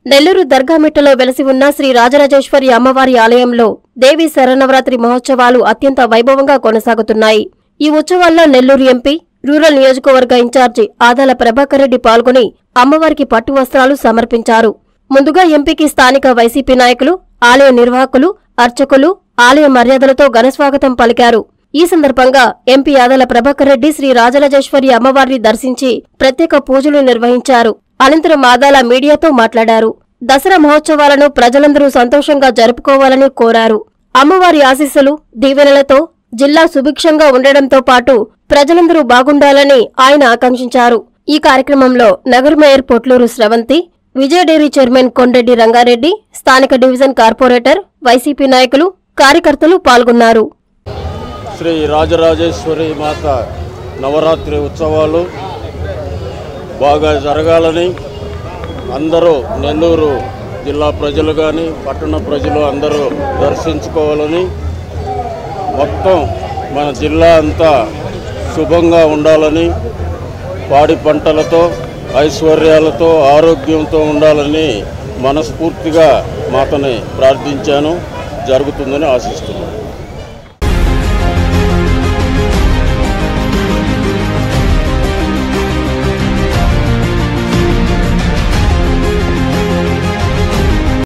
నెల్లూరు దర్గామిట్టలో వెలసి ఉన్న శ్రీ రాజరాజేశ్వరి అమ్మవారి ఆలయంలో దేవి శరన్నవరాత్రి మహోత్సవాలు అత్యంత వైభవంగా కొనసాగుతున్నాయి ఈ ఉత్సవాల్లో నెల్లూరు ఎంపీ రూరల్ నియోజకవర్గ ఇన్ఛార్జి ఆదాల ప్రభాకర్ రెడ్డి పాల్గొని అమ్మవారికి పట్టు వస్త్రాలు సమర్పించారు ముందుగా ఎంపీకి స్థానిక వైసీపీ నాయకులు ఆలయ నిర్వాహకులు అర్చకులు ఆలయ మర్యాదలతో ఘనస్వాగతం పలికారు ఈ సందర్భంగా ఎంపీ ఆదాల ప్రభాకర్ రెడ్డి శ్రీ రాజరాజేశ్వరి అమ్మవారిని దర్శించి ప్రత్యేక పూజలు నిర్వహించారు అనంతరం ఆదాల మీడియాతో మాట్లాడారు దసరా మహోత్సవాలను ప్రజలందరూ సంతోషంగా జరుపుకోవాలని కోరారు అమ్మవారి ఆశీస్సులు దీవెనలతో జిల్లా సుభిక్షంగా ఉండడంతో పాటు ప్రజలందరూ బాగుండాలని ఆయన ఆకాంక్షించారు ఈ కార్యక్రమంలో నగర mayor Potluru Sravanthi Vijaya dairy chairman Kondeddy Rangareddy స్థానిక డివిజన్ కార్పొరేటర్ వైసీపీ నాయకులు కార్యకర్తలు పాల్గొన్నారు శ్రీ రాజరాజేశ్వరి మాత నవరాత్రి ఉత్సవాలు బాగా జరగాలని అందరూ నెల్లూరు జిల్లా ప్రజలు కానీ పట్టణ ప్రజలు అందరూ దర్శించుకోవాలని మొత్తం మన జిల్లా అంతా శుభంగా ఉండాలని పాడి పంటలతో ఐశ్వర్యాలతో ఆరోగ్యంతో ఉండాలని మనస్ఫూర్తిగా మాతని ప్రార్థించాను జరుగుతుందని ఆశిస్తున్నాను